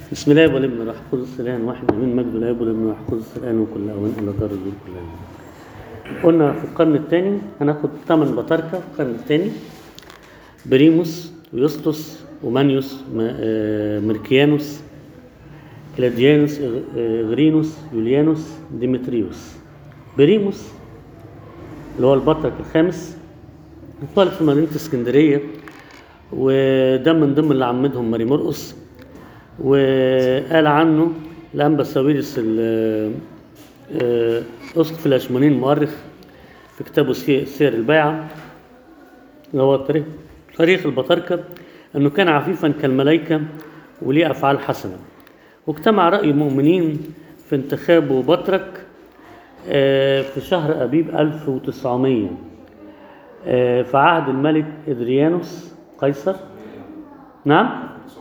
بسم الله والابن والروح القدس الان واحد من مجد الاب والابن والروح القدس الان وكل اوان الى دار الدين كلها قلنا في القرن الثاني هناخد ثمان بطاركه في القرن الثاني بريموس ويوستوس ومانيوس م- آه، ميركيانوس كلاديانوس إغ- آه، غرينوس يوليانوس ديمتريوس بريموس اللي هو البطرك الخامس اتولد في مدينة اسكندرية وده من ضمن اللي عمدهم ماري مرقس وقال عنه الأنبا ساويرس ال- آه، أسقف الأشمونين المؤرخ في كتابه سي- سير البيعة اللي هو تاريخ تاريخ البطاركة أنه كان عفيفا كالملائكة وليه أفعال حسنة واجتمع رأي المؤمنين في انتخابه بطرك آه، في شهر أبيب 1900 آه، في عهد الملك إدريانوس قيصر نعم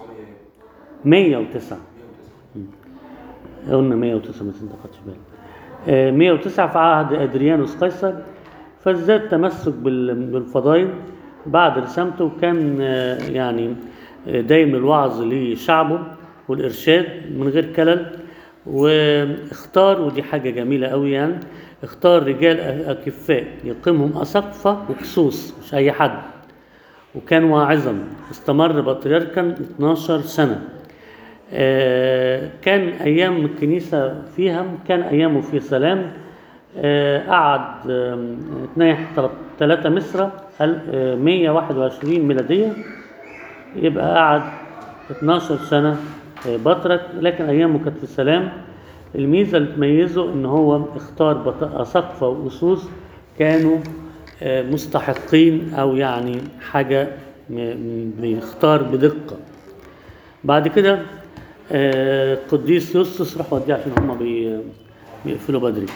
109 قلنا 109 بس انت خدتش بالك آه، 109 في عهد ادريانوس قيصر فازداد تمسك بال- بالفضائل بعد رسامته وكان آه، يعني آه، دايم الوعظ لشعبه والارشاد من غير كلل واختار ودي حاجه جميله قوي يعني اختار رجال اكفاء يقيمهم اساقفه وخصوص مش اي حد وكان واعظا استمر بطريركا 12 سنه آه، كان ايام الكنيسه فيها كان ايامه في سلام آه، قعد آم، اتنيح 3 مصر 121 ميلاديه يبقى قعد 12 سنه آه، بطرك لكن ايامه كانت في سلام الميزه اللي تميزه ان هو اختار بط- اساقفه واسوس كانوا آه، مستحقين او يعني حاجه م- م- بيختار بدقه بعد كده آه، قديس يوستس راح وديه عشان هما بي- بيقفلوا بدري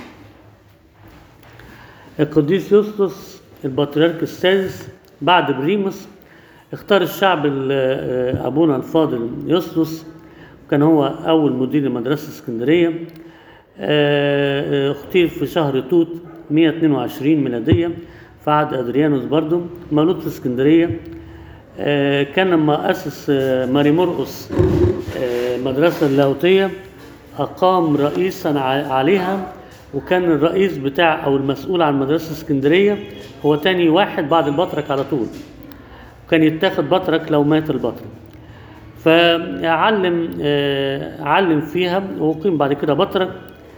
القديس يوستس البطريرك السادس بعد بريموس اختار الشعب ال- آه، ابونا الفاضل يوستس كان هو اول مدير لمدرسه اسكندريه آه، آه، اختير في شهر توت 122 ميلاديه في عهد ادريانوس برضو مولود في اسكندريه آه، كان لما أسس آه، ماري مرقس آه، مدرسة اللاهوتية أقام رئيسا ع- عليها وكان الرئيس بتاع أو المسؤول عن مدرسة اسكندرية هو تاني واحد بعد البطرك على طول كان يتاخد بطرك لو مات البطرك فعلم آه، علم فيها وأقيم بعد كده بطرك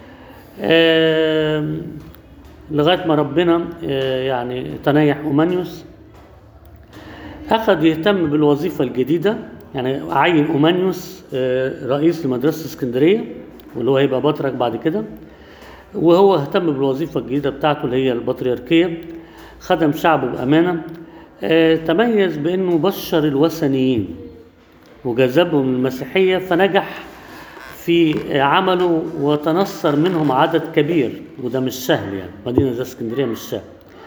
آه، لغاية ما ربنا آه، يعني تنيح أومانيوس أخذ يهتم بالوظيفة الجديدة يعني عين أومانيوس آه، رئيس لمدرسة اسكندرية واللي هو هيبقى بطرك بعد كده وهو اهتم بالوظيفة الجديدة بتاعته اللي هي البطريركية خدم شعبه بأمانة آه، تميز بأنه بشر الوثنيين وجذبهم للمسيحية فنجح في عمله وتنصر منهم عدد كبير وده مش سهل يعني مدينة زي اسكندرية مش سهل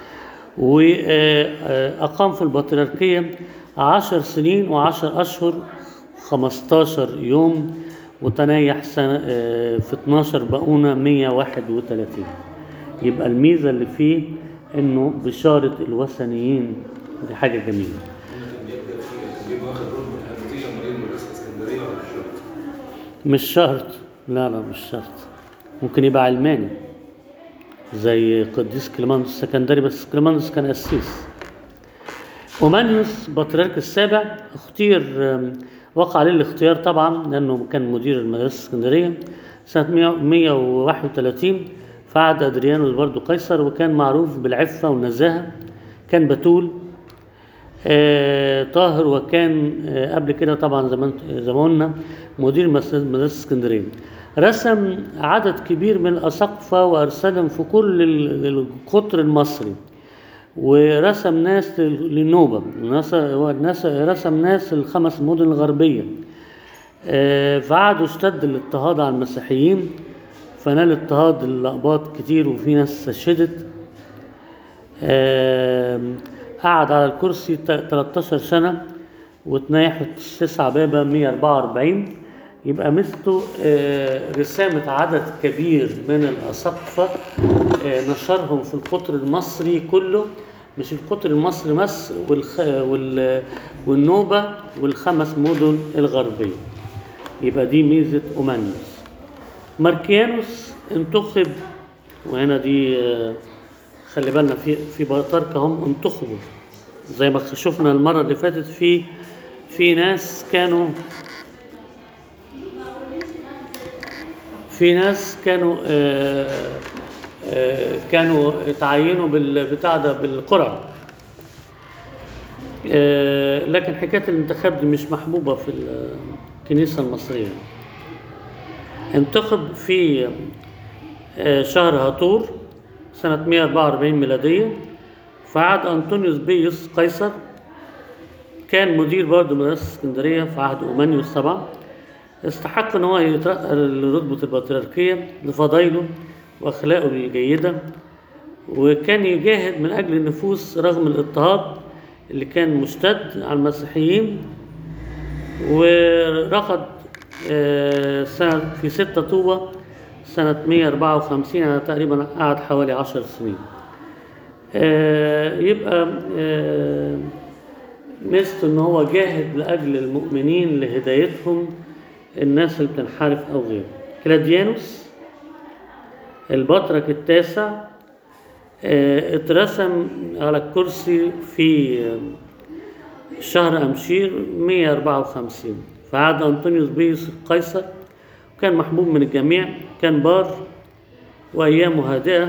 وأقام في البطريركية عشر سنين وعشر أشهر خمستاشر يوم وتنايح سنة آه، في 12 بقونا 131 يبقى الميزة اللي فيه إنه بشارة الوثنيين دي حاجة جميلة بيبقى واخد رول من نتيجه مريض مدرسه اسكندريه ولا مش شرط؟ مش شرط لا لا مش شرط ممكن يبقى علماني زي قديس كليماندوس السكندري بس كليماندوس كان قسيس أومانيوس بطريرك السابع اختير آم، وقع عليه الاختيار طبعا لأنه كان مدير المدرسة الاسكندرية سنة 100 131 في عهد أدريانوس برضو قيصر وكان معروف بالعفة والنزاهة كان بتول آه، طاهر وكان آه، قبل كده طبعا زي ما انت- زي ما قلنا مدير مس- مدرسه اسكندريه رسم عدد كبير من الاساقفه وارسلهم في كل ال- القطر المصري ورسم ناس لل- للنوبه وناس- وناس- رسم ناس الخمس مدن الغربيه آه، فقعدوا اشتد الاضطهاد على المسيحيين فنال اضطهاد الاقباط كتير وفي ناس استشهدت آم، قعد على الكرسي ت- 13 سنة واتنيحت 9 بابا 144 يبقى مثله آه، رسامة عدد كبير من الأساقفة آه، نشرهم في القطر المصري كله مش القطر المصري بس والخ... وال... والنوبة والخمس مدن الغربية يبقى دي ميزة أومانيوس ماركيانوس انتخب وهنا دي آه، خلي بالنا في في بطاركة هم انتخبوا زي ما شفنا المرة اللي فاتت في في ناس كانوا في ناس كانوا آه، آه، كانوا اتعينوا بالبتاع ده بالقرعة آه، لكن حكاية الانتخاب دي مش محبوبة في الكنيسة المصرية انتخب في آه، شهر هاتور سنة 144 ميلادية فعهد أنطونيوس بيوس قيصر كان مدير برضه مدرسة اسكندرية في عهد أومانيوس طبعا استحق ان هو يترقى لرتبة البطريركية لفضايله واخلاقه الجيدة وكان يجاهد من اجل النفوس رغم الاضطهاد اللي كان مشتد على المسيحيين ورقد آه، سنة في ستة طوبة سنة 154 يعني تقريبا قعد حوالي عشر سنين آه، يبقى آه، ميزته ان هو جاهد لاجل المؤمنين لهدايتهم الناس اللي بتنحرف او غيره كلاديانوس البطرك التاسع آه، اترسم على الكرسي في آه، شهر أمشير 154 فعاد أنطونيوس بيوس قيصر وكان محبوب من الجميع كان بار وأيامه هادئة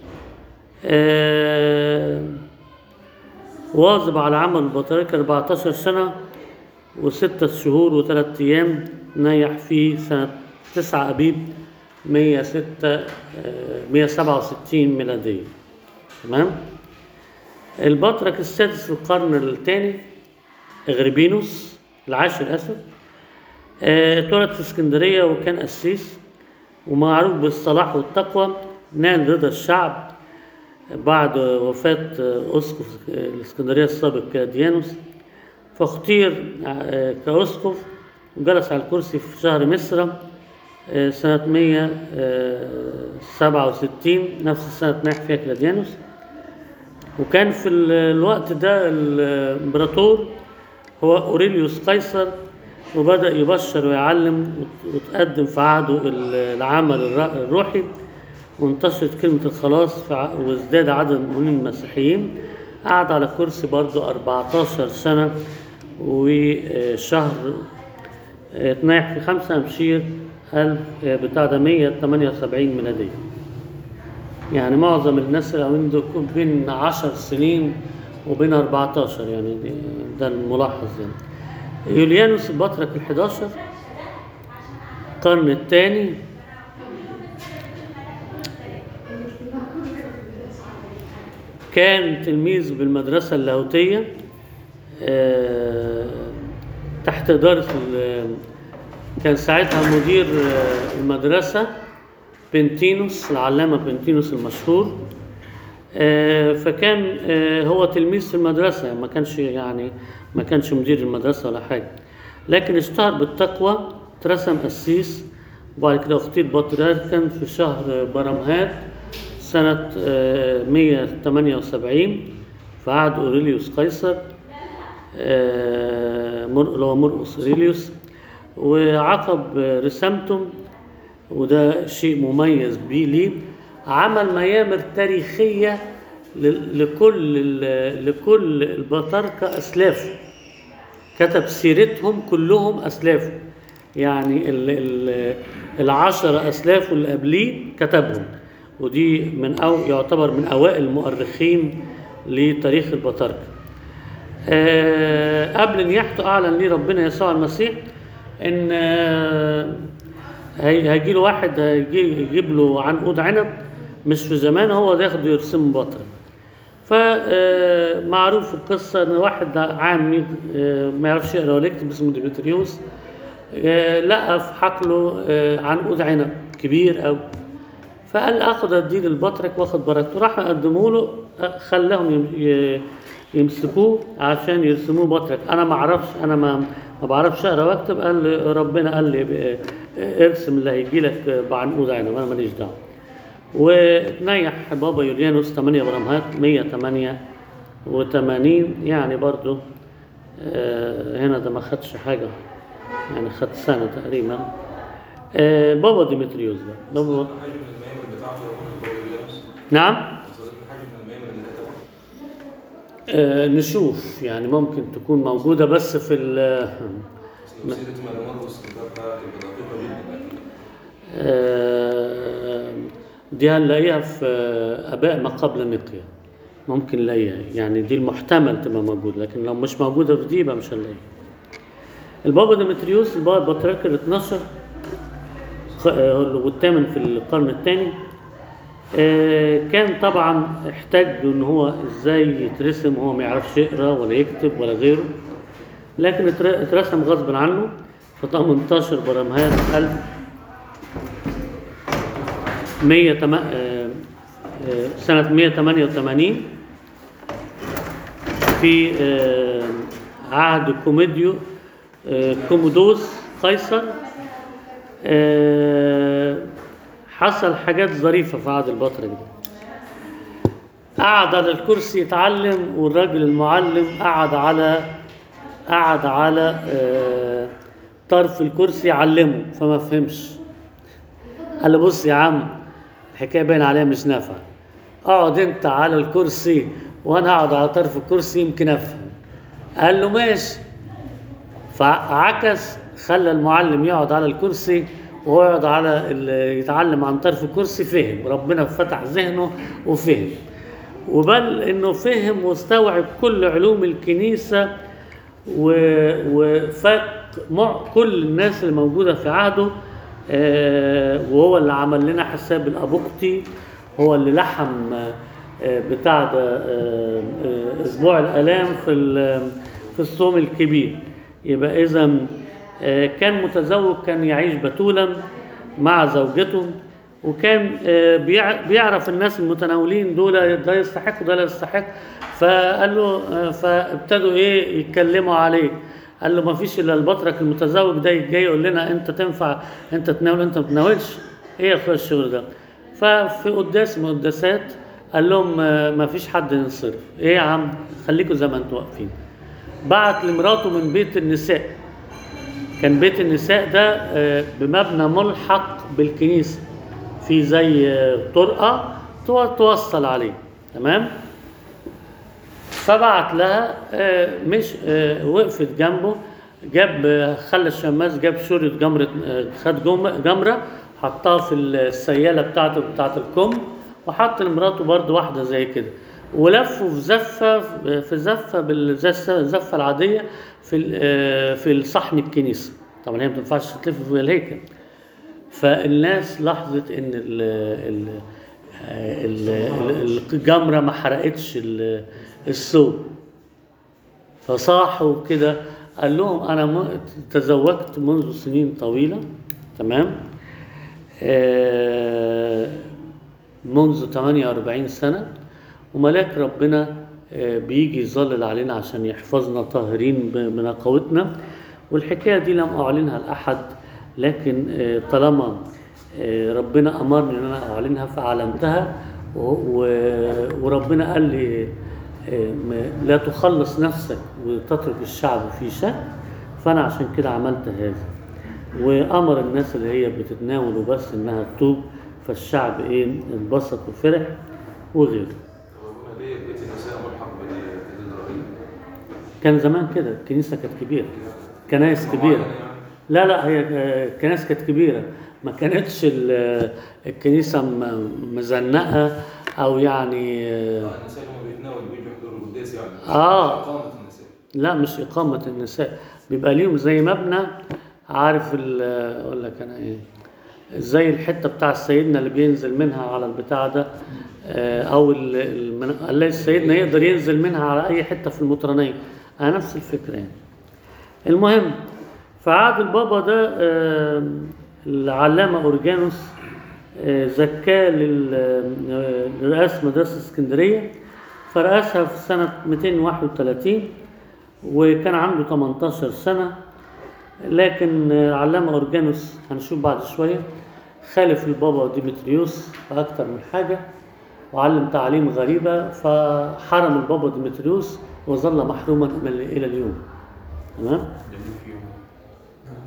آه، واظب على عمل البطريركة 14 سنة وستة شهور وثلاثة أيام نيح في سنة تسعة أبيب 106 آه، 167 ميلادية تمام البطرك السادس في القرن الثاني اغربينوس العاشر اسف آه، اتولد في اسكندريه وكان قسيس ومعروف بالصلاح والتقوى نال رضا الشعب بعد وفاة آه، أسقف الإسكندرية السابق كديانوس فاختير آه، كأسقف وجلس على الكرسي في شهر مصر آه، سنة 167 نفس السنة ناح فيها كلاديانوس وكان في ال- الوقت ده الامبراطور هو اوريليوس قيصر وبدا يبشر ويعلم وت- وتقدم في عهده ال- العمل الر- الروحي وانتشرت كلمة الخلاص في ع- وازداد عدد المؤمنين المسيحيين قعد على كرسي برضه 14 سنة وشهر اتناح في 5 أمشير ألف بتاع ده 178 ميلادية يعني معظم الناس اللي عاملين دول يكون بين 10 سنين وبين 14 يعني دي- ده الملاحظ يعني يوليانوس البطرك ال 11 القرن الثاني كان تلميذ بالمدرسة اللاهوتية آه، تحت إدارة ال- كان ساعتها مدير آه، المدرسة بنتينوس العلامة بنتينوس المشهور آه، فكان آه، هو تلميذ في المدرسة ما كانش يعني ما كانش مدير المدرسة ولا حاجة لكن اشتهر بالتقوى اترسم قسيس وبعد كده اختير بطريركا في شهر برمهات سنة آه، 178 في عهد أوريليوس قيصر آه، مر- اللي هو مرقس أوريليوس وعقب رسامته وده شيء مميز بيه ليه عمل ميامر تاريخية ل- لكل ال- لكل البطاركة أسلافه كتب سيرتهم كلهم أسلافه يعني ال ال العشرة أسلافه اللي قبليه كتبهم ودي من أو يعتبر من أوائل المؤرخين لتاريخ البطاركة آه، قبل نياحته أعلن ليه ربنا يسوع المسيح إن آه، هي- هيجي له واحد هيجي يجيب له عنقود عنب مش في زمان هو ده ياخده يرسمه بطرك فمعروف القصة إن واحد عامي آه، ما يعرفش يقرا ولا يكتب اسمه ديمتريوس آه، لقى في حقله آه، عنقود عنب كبير أوي فقال اخد اديه للبطرك واخد بركته راح قدموا له آه، خلاهم يم- ي- يمسكوه عشان يرسموه بطرك انا ما اعرفش انا ما ما بعرفش اقرا واكتب قال لي ربنا قال لي آه، آه، ارسم اللي هيجي لك بعنقود عنب انا ماليش دعوه ونيح بابا يوليانوس 8 برمهات 188 يعني برضو آه، هنا ده ما خدش حاجة يعني خد سنة تقريبا آه، بابا ديمتريوس ده بابا حاجه من الميامر بتاعته يا ابونا بوليبيانوس نعم صديقنا حاجه من الميامر اللي كتبها آه، نشوف يعني ممكن تكون موجودة بس في ال سيره مارماركوس ده بتاعت دقيقه جدا آه، دي هنلاقيها في آه، آباء ما قبل نقيا ممكن نلاقيها يعني دي المحتمل تبقى موجودة لكن لو مش موجودة في دي يبقى مش هنلاقيها البابا ديمتريوس البابا البطريرك ال 12 خ- آه، والثامن في القرن الثاني آه، كان طبعا احتاج ان هو ازاي يترسم هو ما يعرفش يقرا ولا يكتب ولا غيره لكن اتر- اترسم غصب عنه في 18 برمهان 1000 100 تم... آه، آه، سنة 188 في آه، عهد كوميديو آه، كومودوس قيصر آه، حصل حاجات ظريفة في عهد البطرك ده قعد على الكرسي يتعلم والراجل المعلم قعد على قعد على آه، طرف الكرسي يعلمه فما فهمش قال له بص يا عم الحكايه باين عليها مش نافعه اقعد انت على الكرسي وانا اقعد على طرف الكرسي يمكن افهم قال له ماشي فعكس خلى المعلم يقعد على الكرسي وهو يقعد على ال- يتعلم عن طرف الكرسي فهم ربنا فتح ذهنه وفهم وبل انه فهم واستوعب كل علوم الكنيسه و- وفاق مع كل الناس اللي موجوده في عهده آه، وهو اللي عمل لنا حساب الابوقتي هو اللي لحم آه، آه، بتاع ده آه، آه، اسبوع الالام في ال- في الصوم الكبير يبقى اذا كان متزوج كان يعيش بتولا مع زوجته وكان آه، بيع- بيعرف الناس المتناولين دول ده يستحق وده لا يستحق فقال له آه، فابتدوا ايه يتكلموا عليه قال له ما فيش الا البطرك المتزوج ده جاي يقول لنا انت تنفع انت تناول انت ما تناولش ايه يا اخويا الشغل ده ففي قداس من القداسات قال لهم آه، ما فيش حد ينصرف ايه يا عم خليكم زي ما انتوا واقفين بعت لمراته من بيت النساء كان بيت النساء ده آه، بمبنى ملحق بالكنيسة في زي آه، طرقة تو- توصل عليه تمام فبعت لها آه، مش آه، وقفت جنبه جاب آه، خلى الشماس جاب شورة جمرة آه، خد جم- جمرة حطها في السيالة بتاعته بتاعت الكم وحط لمراته برضه واحدة زي كده ولفوا في زفة في زفة بالزفة الزفة العادية في ال- آه، في الصحن الكنيسة طبعا هي ما تنفعش تلف في الهيكل فالناس لاحظت ان ال ال ال- ال- الجمره ما حرقتش ال- الثوب فصاحوا كده قال لهم انا م- تزوجت منذ سنين طويله تمام آه، منذ 48 سنه وملاك ربنا آه، بيجي يظلل علينا عشان يحفظنا طاهرين ب- بنقاوتنا والحكايه دي لم اعلنها لاحد لكن آه، طالما آه، ربنا امرني ان انا اعلنها فاعلنتها و- و- وربنا قال لي آه، ما- لا تخلص نفسك وتترك الشعب في شك فانا عشان كده عملت هذا وامر الناس اللي هي بتتناول وبس انها تتوب فالشعب ايه انبسط وفرح وغيره ربنا ليه بيت النساء ملحق بالكاتدرائية كان زمان كده الكنيسه كانت كبيره كنايس كبيره معينة يعني. لا لا هي آه، الكنائس كانت كبيره ما كانتش ال- الكنيسه م- مزنقه او يعني آه، آه، النساء اللي هم بيتناولوا بيجوا يحضروا القداس يعني آه. إقامة النساء لا مش إقامة النساء بيبقى ليهم زي مبنى عارف ال- أقول لك أنا إيه زي الحتة بتاع سيدنا اللي بينزل منها على البتاع ده آه، أو ال- المن- اللي سيدنا يقدر ينزل منها على أي حتة في المطرانية آه، نفس الفكرة يعني المهم فعاد البابا ده آه، العلامة أورجانوس آه، زكاه لل- آه، لرئاسة مدرسة اسكندرية فرأسها في سنة 231 وكان عنده 18 سنة لكن العلامة أورجانوس هنشوف بعد شوية خالف البابا ديمتريوس في أكتر من حاجة وعلم تعاليم غريبة فحرم البابا ديمتريوس وظل محروما إلى اليوم تمام جميل فيهم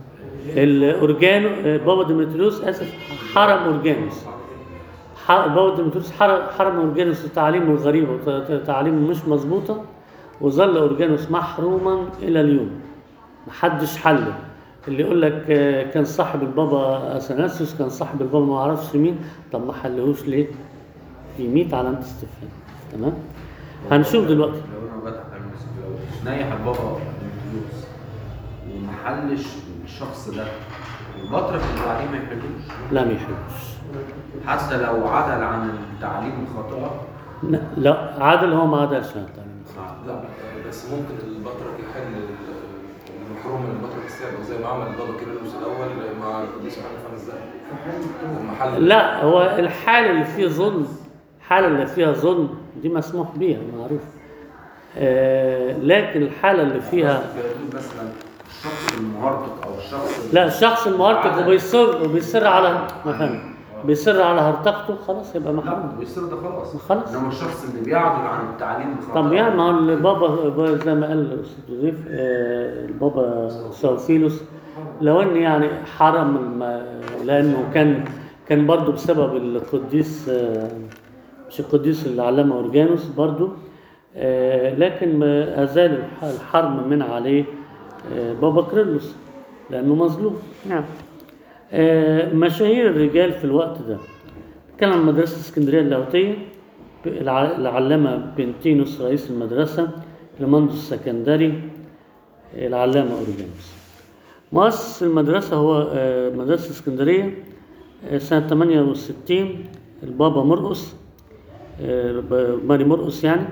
الأورجانو آه، بابا ديمتريوس آسف حرم أورجانوس ح- بابا ديمتريوس حرم حرم أورجانوس تعاليمه الغريبة وتعاليمه مش مظبوطة وظل أورجانوس محروما إلى اليوم محدش حله اللي يقول لك آه، كان صاحب البابا اثناسيوس كان صاحب البابا ما اعرفش مين طب ما حلهوش ليه؟ في 100 علامه استفهام تمام؟ هنشوف دلوقتي لو انا بضحك على نفسي لو نايح البابا ديمتريوس وما حلش الشخص ده البطرك اللي بعديه ما يحلوش لا ما يحبش حتى لو عدل عن التعليم الخاطئه لا, لا عادل هو ما عادلش عن التعليم لا بس ممكن البطرك يحل ال- المحروم من البطرك السابق زي ما عمل البابا كيرلس الاول مع القديس يوحنا خمس دقايق لما حل لا هو الحالة اللي فيها ظلم الحالة اللي فيها ظلم دي مسموح بيها معروف آه لكن الحالة اللي فيها بيقول مثلا الشخص المهرطق او الشخص اللي- لا الشخص المهرطق وبيصر وبيصر على ما فهمت بيصر على هرطقته خلاص يبقى لا محروم بيصير ده خلاص خلاص. انما الشخص اللي بيعدل عن التعليم الخاطئ طب يعني ما هو البابا زي ما قال الاستاذ ضيف آه، البابا سوفيلوس لو ان يعني حرم الم... لانه كان كان برضه بسبب القديس آه، مش القديس العلامه اورجانوس برضه آه، لكن ما ازال الح- الحرم من عليه آه، بابا كريلوس لانه مظلوم نعم آه، مشاهير الرجال في الوقت ده كان عن مدرسة اسكندرية اللاهوتية الع- العلامة بنتينوس رئيس المدرسة كليماندوس السكندري العلامة أورجانوس مؤسس المدرسة هو آه، مدرسة اسكندرية آه، سنة 68 البابا مرقس آه، ب- ماري مرقس يعني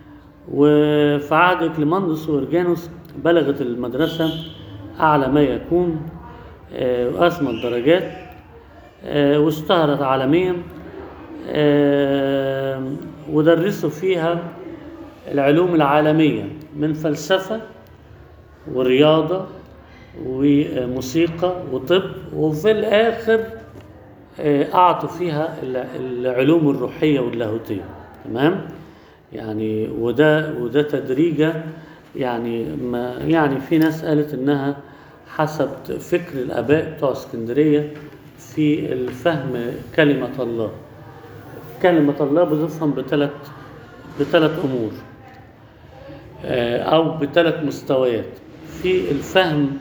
وفي عهد كليماندوس وأورجانوس بلغت المدرسة أعلى ما يكون آه، وأسمى الدرجات آه، واشتهرت عالميا آه، ودرسوا فيها العلوم العالمية من فلسفة ورياضة وموسيقى وطب وفي الآخر آه، أعطوا فيها الع- العلوم الروحية واللاهوتية تمام يعني وده وده تدريجة يعني ما يعني في ناس قالت إنها حسب فكر الآباء بتوع اسكندرية في الفهم كلمة الله كلمة الله بتفهم بثلاث بثلاث أمور آه، أو بثلاث مستويات في الفهم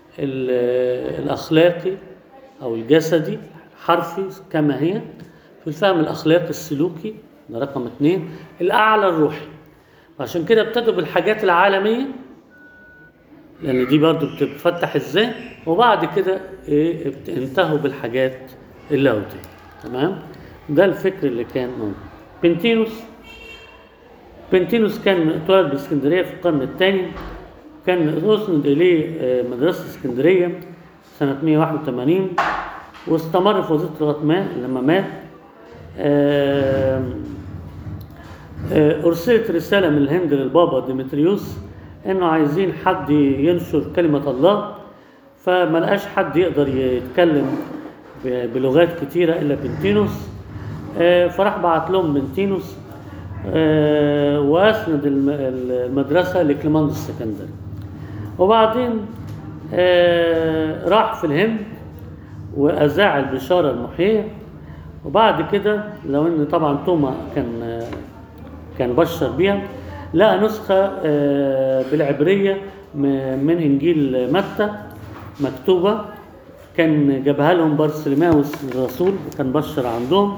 ال- الأخلاقي أو الجسدي حرفي كما هي في الفهم الأخلاقي السلوكي ده رقم اثنين الأعلى الروحي عشان كده ابتدوا بالحاجات العالمية لأن دي برضو بتفتح الذهن وبعد كده إيه ابت- انتهوا بالحاجات اللاهوتية تمام ده الفكر اللي كان موجود بنتينوس بنتينوس كان اتولد باسكندريه في القرن الثاني كان أسند إليه آه، مدرسة اسكندرية سنة 181 واستمر في وظيفته لغاية ما لما مات آه، آه، أرسلت رسالة من الهند للبابا ديمتريوس إنه عايزين حد ينشر كلمة الله فما لقاش حد يقدر يتكلم ب- بلغات كتيرة إلا بنتينوس آه، فراح بعت لهم بنتينوس آه، وأسند الم- المدرسة لكليماندوس السكندري وبعدين آه، راح في الهند وأذاع البشارة المحيية وبعد كده لو ان طبعا توما كان آه، كان بشر بيها لقى نسخة آه، بالعبرية م- من إنجيل متى مكتوبة كان جابها لهم بارسلماوس الرسول وكان بشر عندهم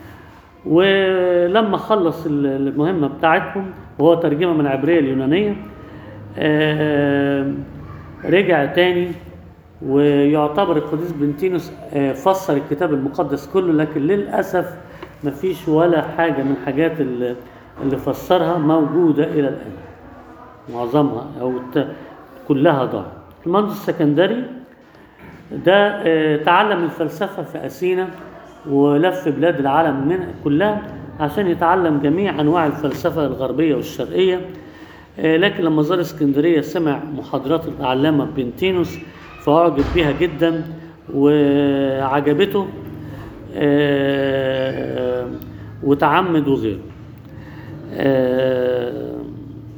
ولما خلص ال- المهمة بتاعتهم وهو ترجمة من العبرية اليونانية آه، رجع تاني ويعتبر القديس بنتينوس آه، فسر الكتاب المقدس كله لكن للأسف مفيش ولا حاجة من الحاجات اللي اللي فسرها موجودة إلى الآن معظمها أو الت- كلها ضاعت المهندس السكندري ده آه، تعلم الفلسفة في أثينا ولف بلاد العالم من كلها عشان يتعلم جميع أنواع الفلسفة الغربية والشرقية آه، لكن لما زار اسكندرية سمع محاضرات العلامة بنتينوس فأعجب بها جدا وعجبته آه، وتعمد وغيره آه،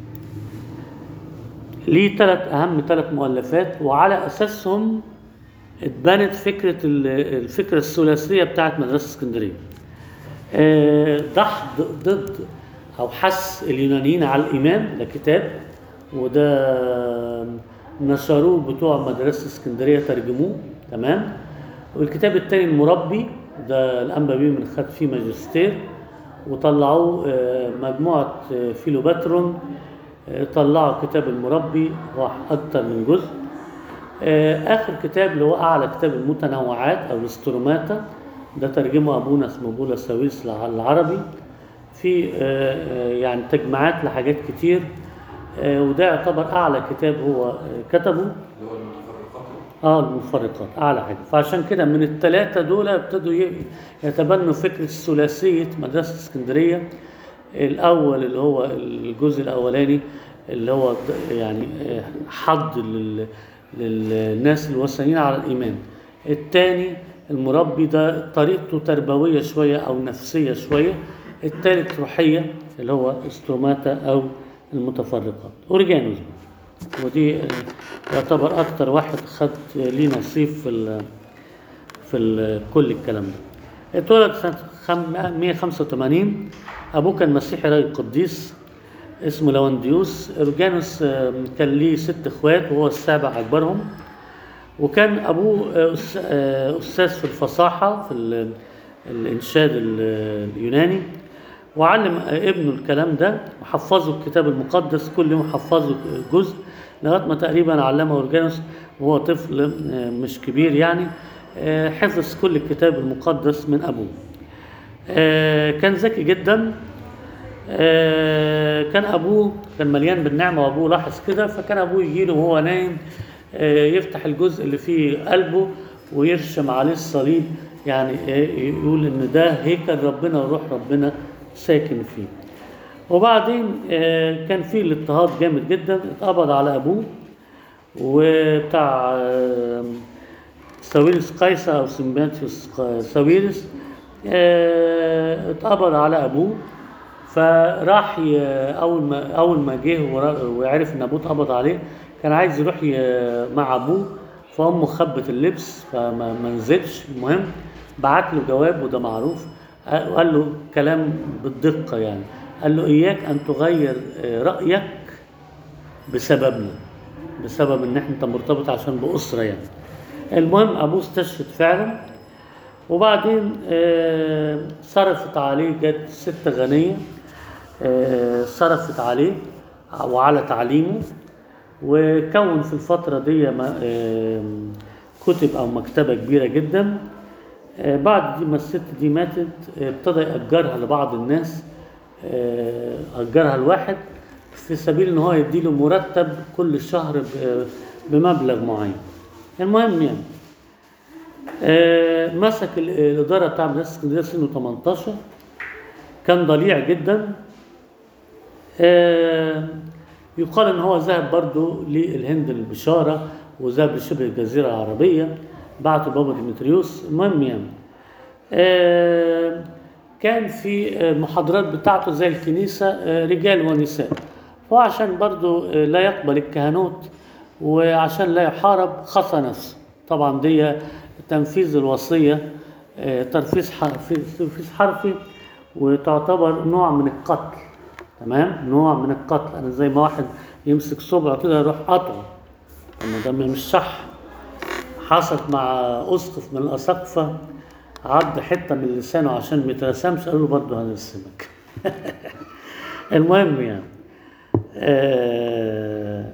ليه ثلاث أهم ثلاث مؤلفات وعلى أساسهم اتبنت فكرة ال- الفكرة الثلاثية بتاعت مدرسة اسكندرية آه، ضحض ضد أو حث اليونانيين على الإيمان ده كتاب وده نشروه بتوع مدرسة اسكندرية ترجموه تمام والكتاب التاني المربي ده الأنبا بيه من خد فيه ماجستير وطلعوه آه، مجموعة آه، فيلوباترون آه، طلعوا كتاب المربي هو أكتر من جزء آه، آخر كتاب اللي هو أعلى كتاب المتنوعات أو الاستروماتا ده ترجمه أبونا اسمه بولا ساويس العربي في آه، آه، يعني تجمعات لحاجات كتير آه، وده يعتبر أعلى كتاب هو آه، كتبه اللي هو المتفرقات اه المفرقات اعلى حاجه فعشان كده من الثلاثه دول ابتدوا ي- يتبنوا فكره ثلاثيه مدرسه اسكندريه الاول اللي هو الجزء الاولاني اللي هو د- يعني آه، حض لل- للناس الوثنيين على الايمان الثاني المربي ده طريقته تربويه شويه او نفسيه شويه الثالث روحيه اللي هو استروماتا او المتفرقات اورجانوس ودي آه، يعتبر اكتر واحد خد ليه نصيب في ال في ال كل الكلام ده اتولد سنة خم- 185 أبوه كان مسيحي راجل قديس اسمه لونديوس أورجانوس آه، كان ليه ست إخوات وهو السابع أكبرهم وكان أبوه آه، أس- آه، أستاذ في الفصاحة في ال- الإنشاد ال- اليوناني وعلم آه، ابنه الكلام ده وحفظه الكتاب المقدس كل يوم حفظه جزء لغاية ما تقريبا علمه أورجانوس وهو طفل آه، مش كبير يعني آه، حفظ كل الكتاب المقدس من أبوه آه، كان ذكي جدا آه، كان ابوه كان مليان بالنعمه وابوه لاحظ كده فكان ابوه يجي له وهو نايم آه، يفتح الجزء اللي فيه قلبه ويرشم عليه الصليب يعني آه، يقول ان ده هيكل ربنا وروح ربنا ساكن فيه وبعدين آه، كان في الاضطهاد جامد جدا اتقبض على ابوه وبتاع آه، ساويرس قيصر او سمباتيوس ق- ساويرس آه، اتقبض على ابوه فراح ي- اول ما اول ما جه ورا- وعرف ان ابوه اتقبض عليه كان عايز يروح ي- مع ابوه فامه خبت اللبس فما ما نزلش المهم بعت له جواب وده معروف آه، وقال له كلام بالدقه يعني قال له اياك ان تغير آه، رايك بسببنا بسبب ان احنا انت مرتبط عشان باسره يعني المهم ابوه استشهد فعلا وبعدين آه، صرفت عليه جت ست غنيه آه، صرفت عليه وعلى تعليمه وكون في الفتره دي ما- آه، كتب او مكتبه كبيره جدا آه، بعد دي ما الست دي ماتت آه، ابتدى يأجرها لبعض الناس آه، أجرها لواحد في سبيل إن هو يديله مرتب كل شهر ب- بمبلغ معين المهم يعني آه، مسك ال- الإدارة بتاع مدرسة اسكندرية سنه 18 كان ضليع جدا آه، يقال ان هو ذهب برضه للهند للبشاره وذهب لشبه الجزيره العربيه بعته بابا ديمتريوس المهم يعني آه، كان في آه، المحاضرات بتاعته زي الكنيسه آه، رجال ونساء هو عشان برضه آه، لا يقبل الكهنوت وعشان لا يحارب خصى نفسه طبعا دي تنفيذ الوصيه آه، تنفيذ حرفي تنفيذ حرفي وتعتبر نوع من القتل تمام نوع من القتل انا زي ما واحد يمسك صبع كده يروح قطعه اما ده مش صح حصلت مع اسقف من الاساقفه عض حته من لسانه عشان ما يترسمش قالوا له برضه هنرسمك المهم يعني آه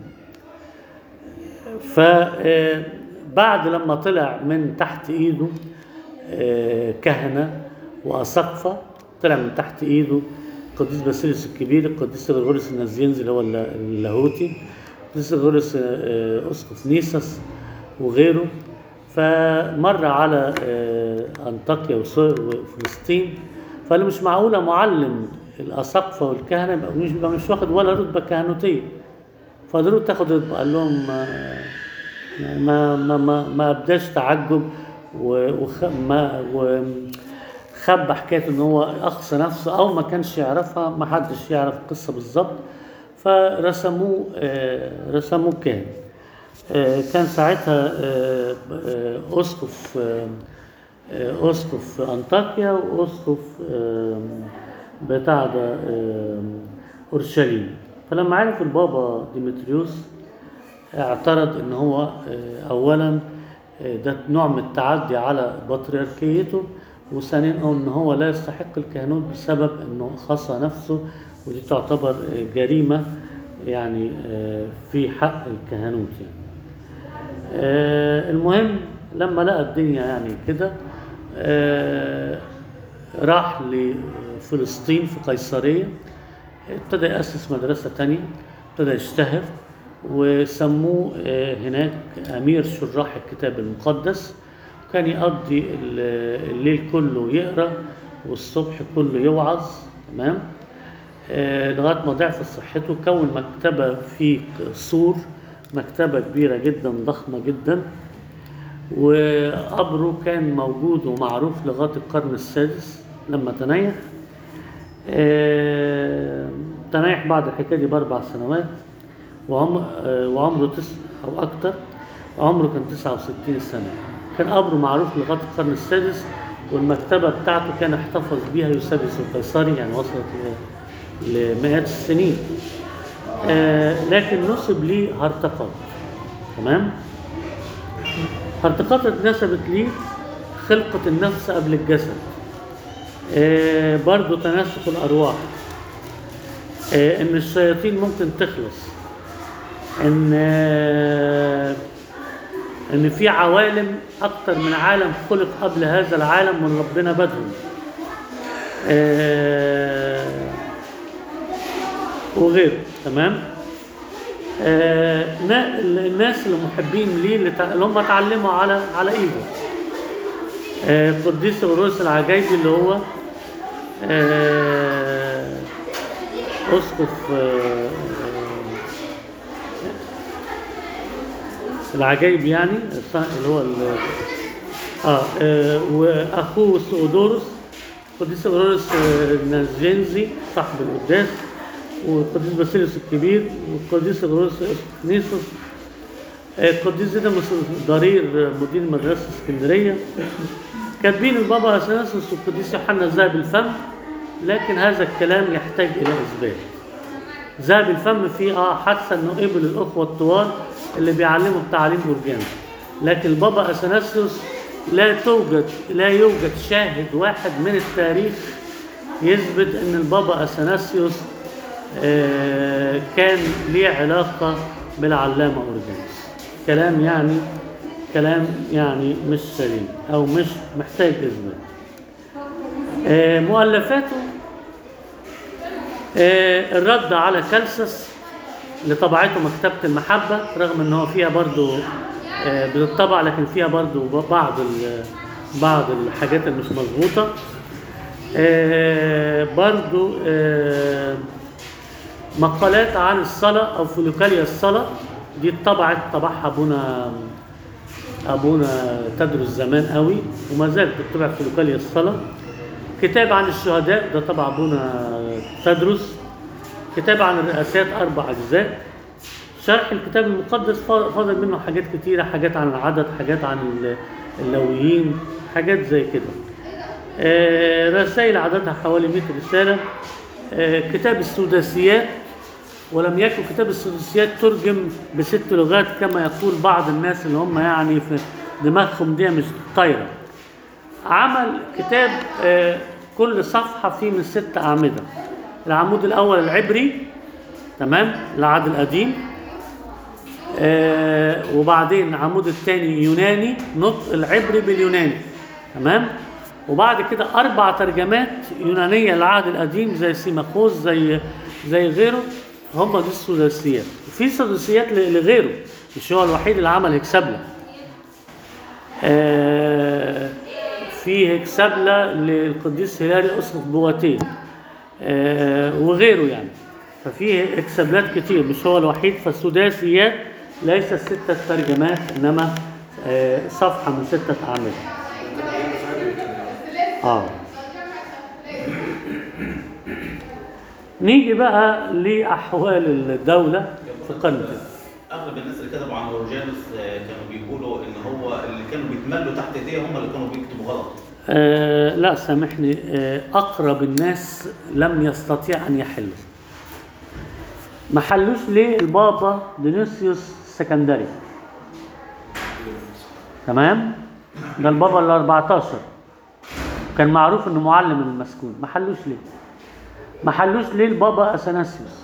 فبعد لما طلع من تحت ايده آه، كهنه واساقفه طلع من تحت ايده القديس باسيليوس الكبير القديس غرغوريوس النازينزي اللي هو الل- اللاهوتي القديس غرغوريوس آه، اسقف نيسس وغيره فمر على آه، انطاكيا وس- وفلسطين فقال له مش معقوله معلم الاساقفه والكهنه يبقى مش يبقى مش واخد ولا رتبه كهنوتيه فقالوا تاخد رتبه قال لهم آه، ما ما ما ما ابداش تعجب و- وخ ما وخبى حكايه ان هو اخصى نفسه او ما كانش يعرفها ما حدش يعرف القصه بالظبط فرسموه آه، رسموه كاهن آه، كان ساعتها آه، آه، أسقف آه، آه، أسقف أنطاكيا وأسقف آه، بتاع ده آه، أورشليم فلما عرف البابا ديمتريوس اعترض ان هو آه، اولا آه، ده نوع من التعدي على بطريركيته وثانيا ان هو لا يستحق الكهنوت بسبب انه خصى نفسه ودي تعتبر آه، جريمه يعني آه، في حق الكهنوت يعني. آه، المهم لما لقى الدنيا يعني كده آه، راح لفلسطين في قيصرية ابتدى يأسس مدرسة تانية ابتدى يشتهر وسموه آه، هناك أمير شراح الكتاب المقدس كان يقضي ال- الليل كله يقرأ والصبح كله يوعظ تمام آه، لغايه ما ضعفت صحته كون مكتبه في سور مكتبه كبيره جدا ضخمه جدا وقبره كان موجود ومعروف لغايه القرن السادس لما تنيح آه، تنيح بعد الحكايه دي باربع سنوات وعمر آه، وعمره تس او اكتر عمره كان 69 سنه كان قبره معروف لغايه القرن السادس والمكتبه بتاعته كان احتفظ بيها يوسابيوس القيصري يعني وصلت ل- لمئات السنين آه، لكن نسب ليه هرطقات تمام هرطقات اتنسبت ليه خلقة النفس قبل الجسد آه، برضو تناسق الأرواح آه، إن الشياطين ممكن تخلص إن آه، إن في عوالم أكتر من عالم خلق قبل هذا العالم من ربنا بدهم آه، وغيره تمام آه، نا- الناس اللي محبين ليه اللي تع- اللي هم اتعلموا على على ايده آه، قديس الروس العجايبي اللي هو آه، اسقف آه، آه، العجايب يعني الص- اللي هو ال- اه, آه واخوه سودورس قديس اورورس النازجنزي صاحب القداس والقديس باسيليوس الكبير والقديس اورورس نيسوس القديس ديدموس ضرير مدير مدرسه اسكندريه كاتبين البابا اثناسوس والقديس يوحنا ذهب الفم لكن هذا الكلام يحتاج الى اثبات ذهب الفم فيه اه حادثه انه قبل الاخوه الطوال اللي بيعلموا بتعليم اورجاني لكن البابا اثناسيوس لا توجد لا يوجد شاهد واحد من التاريخ يثبت ان البابا اثناسيوس آه كان ليه علاقه بالعلامه اورجانيس كلام يعني كلام يعني مش سليم او مش محتاج اثبات آه مؤلفاته آه، الرد على كالسس اللي طبعته مكتبة المحبة رغم ان هو فيها برضو آه، بتطبع لكن فيها برضو بعض ال- بعض الحاجات اللي مش مظبوطة آه، برضو آه، مقالات عن الصلاة او فلوكاليا الصلاة دي اتطبعت طبعها ابونا ابونا تدرس زمان قوي وما زالت بتطبع فلوكاليا الصلاة كتاب عن الشهداء ده طبع ابونا تدرس كتاب عن الرئاسات اربع اجزاء شرح الكتاب المقدس فا- فاضل منه حاجات كتيره حاجات عن العدد حاجات عن ال- اللويين حاجات زي كده آه، رسائل عددها حوالي 100 رساله آه، كتاب السداسيات ولم يكن كتاب السداسيات ترجم بست لغات كما يقول بعض الناس اللي هم يعني في دماغهم دي مش طايره عمل كتاب آه، كل صفحة فيه من ست أعمدة العمود الأول العبري تمام العهد القديم آه، وبعدين العمود الثاني يوناني نطق العبري باليوناني تمام وبعد كده أربع ترجمات يونانية للعهد القديم زي سيماخوس زي زي غيره هم دي السداسيات وفي سداسيات ل- لغيره مش هو الوحيد اللي عمل هكسبلة آه، في هكسبلة للقديس هلالي أسقف بواتين آه، وغيره يعني ففي هكسبلات كتير مش هو الوحيد فالسداسيات ليس ستة ترجمات إنما آه، صفحة من ستة أعمدة اه نيجي بقى لأحوال الدولة في القرن التاسع اغلب الناس اللي كتبوا عن اورجانوس آه، كانوا بيقولوا ان هو اللي كانوا بيتملوا تحت ايديه هم اللي كانوا بيكتبوا غلط آه لا سامحني آه أقرب الناس لم يستطيع أن يحلوا ما حلوش ليه البابا دينيسيوس السكندري تمام ده البابا ال 14 كان معروف انه معلم المسكون ما حلوش ليه ما حلوش ليه البابا اثناسيوس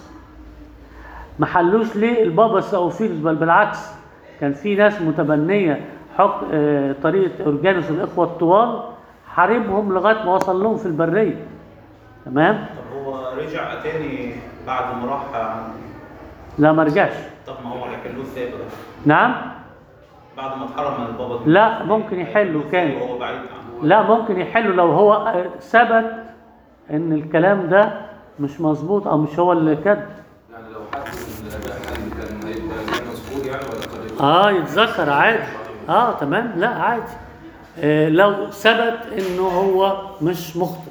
ما حلوش ليه البابا ساوفيلوس بل بالعكس كان في ناس متبنيه حق آه، طريقه اورجانوس الاخوه الطوال حاربهم لغايه ما وصل لهم في البريه تمام طب هو رجع تاني بعد ما راح عن- لا ما رجعش طب ما هو هيحلوه ازاي بقى نعم بعد ما اتحرم من البابا لا، ممكن يحلوا كان. وهو بعيد عنه لا ممكن يحلوا لو هو آه، ثبت ان الكلام ده مش مظبوط او مش هو اللي كده يعني لو حد من الاباء حل كان هيبقى زي مذكور يعني ولا كان اه يتذكر عادي اه تمام لا عادي آه لو ثبت انه هو مش مخطئ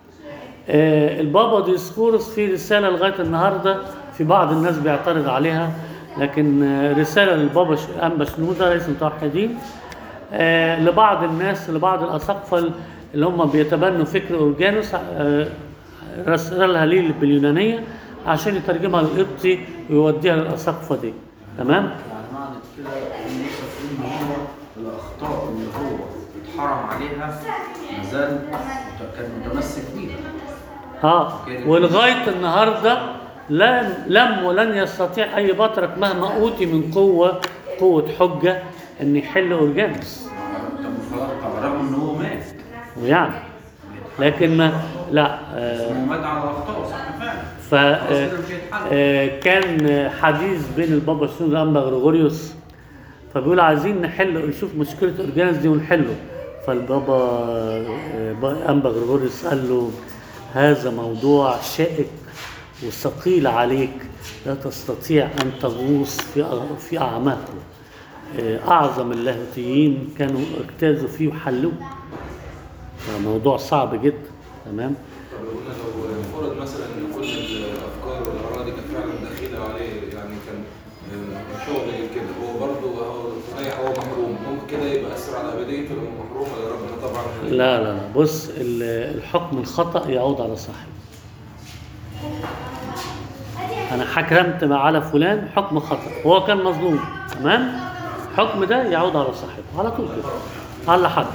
آه البابا ديسكورس في رساله لغايه النهارده في بعض الناس بيعترض عليها لكن آه رساله للبابا ش- انبا شنوده رئيس المتوحدين آه لبعض الناس لبعض الاساقفه اللي هم بيتبنوا فكر اورجانوس آه رسلها ليه باليونانيه عشان يترجمها للقبطي ويوديها للاساقفه دي تمام يعني معنى كده ان نفسك ان هو الاخطاء اللي هو اتحرم عليها مازال مت- كان متمسك بيها اه ولغايه النهارده لم لم ولن يستطيع اي بطرك مهما اوتي من قوه قوه حجه ان يحل اورجانوس طب خلاص طب رغم ان هو مات ويعني لكن ما لا آه هو مات على اخطائه صح فعلا ف آه، بس كده مش هيتحل. آه، كان حديث بين البابا شنود والانبا غريغوريوس فبيقول عايزين نحل نشوف مشكله اورجانوس دي ونحله فالبابا آه، با- انبا غريغوريوس قال له هذا موضوع شائك وثقيل عليك لا تستطيع ان تغوص في أ- في اعماقه آه، اعظم اللاهوتيين كانوا اجتازوا فيه وحلوه موضوع صعب جدا تمام طب قلنا لو فرض مثلا ان كل الافكار والاراء دي كانت فعلا داخله عليه يعني كان آه، شغل كده هو برضه هو صحيح هو محروم ممكن كده يبقى اثر على ابديته لما محروم ولا ربنا طبعا لا لا لا بص ال- الحكم الخطأ يعود على صاحبه أنا حكمت على فلان حكم خطأ هو كان مظلوم تمام الحكم ده يعود على صاحبه على طول كده على حد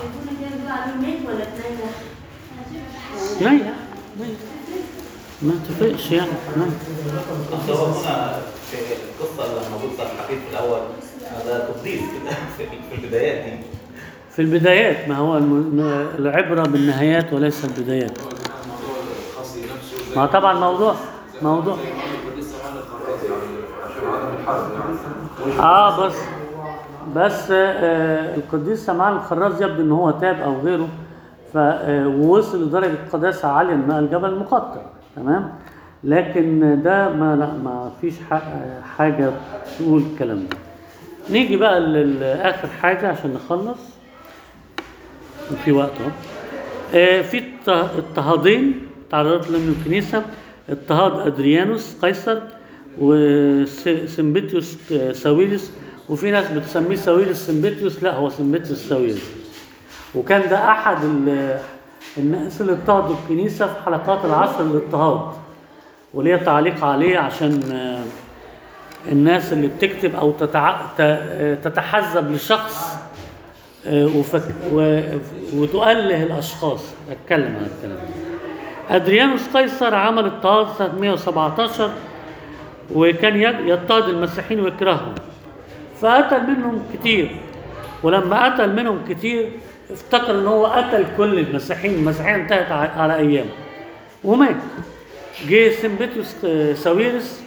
نية نية ما تفرقش يعني نية. بس هو هنا في القصه لما بص حكيت في الاول ده قديس كده في في البدايات دي في البدايات ما هو الم- العبرة بالنهايات وليس البدايات هو الموضوع الخاصي نفسه زي ما طبعا موضوع موضوع زي ما قال القديس سمعان الخراز يعني عشان عدم الحرب يعني اه بس بس آه القديس سمعان الخراز يبدو ان هو تاب او غيره ف آه، ووصل لدرجه قداسه عاليه ان الجبل مقطع تمام لكن ده ما لا ما فيش ح- حاجه تقول الكلام ده نيجي بقى لاخر حاجه عشان نخلص وفي وقت اهو آه، في اضط- اضطهادين تعرضت لهم الكنيسه اضطهاد ادريانوس قيصر وسمبتيوس ساويلس وفي ناس بتسميه ساويلس سمبتيوس لا هو سمبتيوس ساويلس وكان ده احد ال- الناس اللي اضطهدوا الكنيسه في حلقات العصر الاضطهاد وليه تعليق عليه عشان آه، الناس اللي بتكتب او تتع... ت- آه، تتحزب لشخص آه، وفك... و... وتؤله الاشخاص اتكلم عن الكلام ده ادريانوس قيصر عمل اضطهاد سنه 117 وكان يد- يضطهد المسيحيين ويكرههم فقتل منهم كتير ولما قتل منهم كتير افتكر ان هو قتل كل المسيحيين المسيحيين انتهت ع- على ايامه ومات جه سمبتيوس آه، ساويرس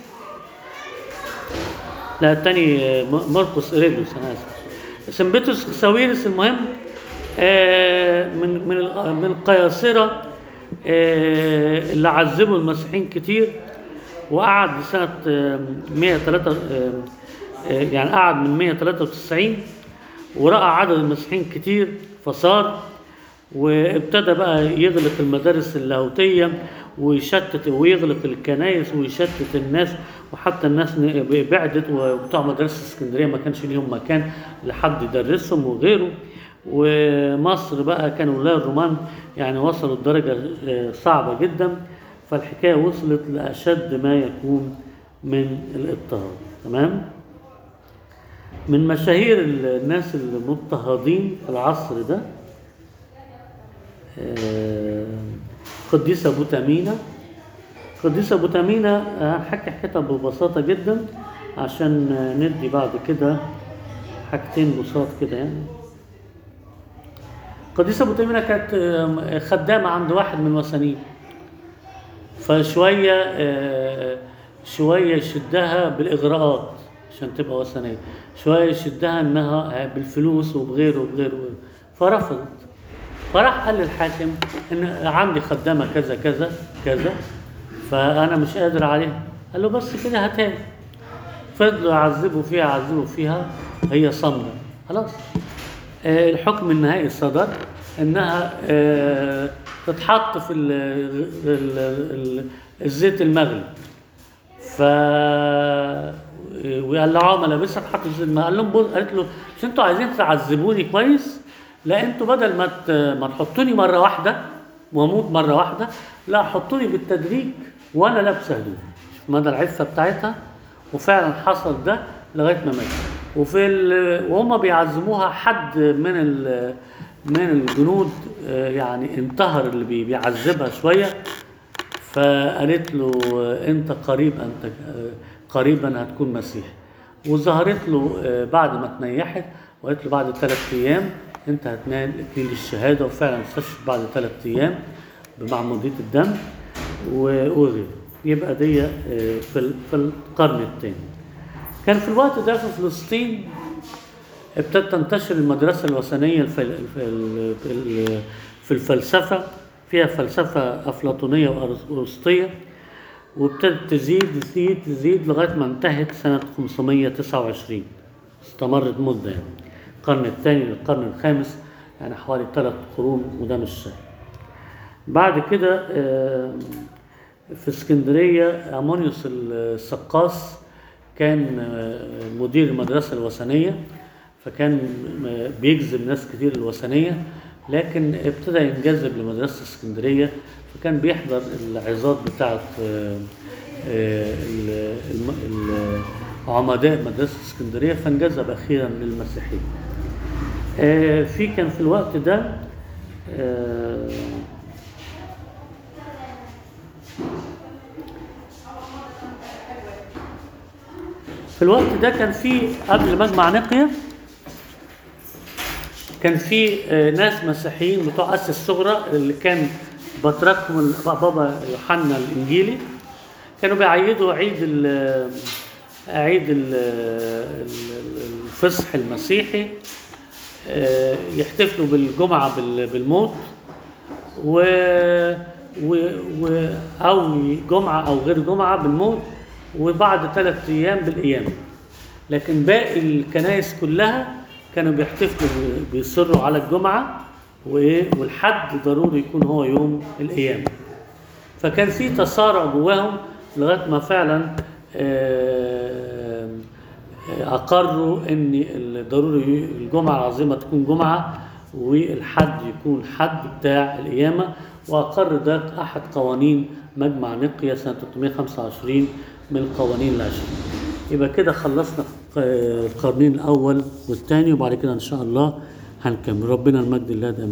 لا التاني آه، م- مرقس إيريدوس انا اسف سمبتيوس ساويرس المهم آه، من من ال- من القياصره آه، اللي عذبوا المسيحيين كتير وقعد سنه آه، 103 آه، آه، يعني قعد من 193 ورأى عدد المسيحيين كتير فصار وابتدى بقى يغلق المدارس اللاهوتية ويشتت ويغلق الكنائس ويشتت الناس وحتى الناس ن- بعدت وبتوع مدرسة اسكندرية ما كانش ليهم مكان لحد يدرسهم وغيره ومصر بقى كانوا ولاية الرومان يعني وصلوا لدرجة آه، صعبة جدا فالحكاية وصلت لأشد ما يكون من الاضطهاد تمام من مشاهير الناس المضطهدين في العصر ده آه، قديسة بوتامينا قديسة بوتامينا هنحكي حكايتها ببساطة جدا عشان آه، ندي بعد كده حاجتين بساط كده يعني قديسة بوتامينا كانت آه، خدامة عند واحد من الوثنيين فشوية آه، شوية يشدها بالإغراءات عشان تبقى وثنية شوية يشدها إنها بالفلوس وبغيره وبغيره وبغيره. فرفضت فراح قال للحاكم إن عندي خدامة كذا كذا كذا فأنا مش قادر عليها قال له بس كده هاتها فضلوا يعذبوا فيها يعذبوا فيها هي صامدة خلاص آه، الحكم النهائي صدر انها آه، تتحط في ال ال ال الزيت المغلي ف وقلعوها ملابسها تحط الزيت المغلي قال لهم بص قالت له مش انتوا عايزين تعذبوني كويس لا انتوا بدل ما ت- ما تحطوني مره واحده واموت مره واحده لا حطوني بالتدريج وانا لابسه هدوم شوف مدى العفه بتاعتها وفعلا حصل ده لغايه ما مات وفي ال... وهم بيعزموها حد من ال... من الجنود آه، يعني انتهر اللي بي- بيعذبها شويه فقالت له آه، انت قريب انت آه، قريبا هتكون مسيحي وظهرت له آه، بعد ما تنيحت وقالت له بعد ثلاث ايام انت هتنال اكليل الشهاده وفعلا استشهد بعد ثلاث ايام بمعموديه الدم و- وغيره يبقى دي آه، في ال- في القرن الثاني كان في الوقت ده في فلسطين ابتدت تنتشر المدرسة الوثنية الفل... الفل... ال- في الفلسفة فيها فلسفة أفلاطونية وأرسطية وابتدت تزيد تزيد تزيد لغاية ما انتهت سنة 529 استمرت مدة يعني القرن الثاني للقرن الخامس يعني حوالي ثلاث قرون وده مش سهل بعد كده آه، في اسكندرية أمونيوس السقاس كان آه، مدير المدرسة الوثنية فكان آه، بيجذب ناس كتير الوثنية لكن ابتدى ينجذب لمدرسة اسكندرية فكان بيحضر العظات بتاعت آه، آه، ال- الم- ال- عمداء مدرسة اسكندرية فانجذب أخيرا للمسيحية آه، في كان في الوقت ده آه، في الوقت ده كان في قبل مجمع نقية كان في آه، ناس مسيحيين بتوع اسيا الصغرى اللي كان بطركهم ال- بابا يوحنا الانجيلي كانوا بيعيدوا عيد ال عيد ال- ال- الفصح المسيحي آه، يحتفلوا بالجمعة بال- بالموت و... و... و... أو جمعة أو غير جمعة بالموت وبعد ثلاثة أيام بالقيامة لكن باقي الكنائس كلها كانوا بيحتفلوا ب- بيصروا على الجمعة وإيه والحد ضروري يكون هو يوم القيامة فكان في تصارع جواهم لغايه ما فعلا آه، آه، اقروا ان ضروري الجمعه العظيمه تكون جمعه والحد يكون حد بتاع القيامه واقر ده احد قوانين مجمع نقيه سنه 325 من القوانين العشرين يبقى كده خلصنا آه، القرنين الاول والثاني وبعد كده ان شاء الله هنكمل ربنا المجد الله دائما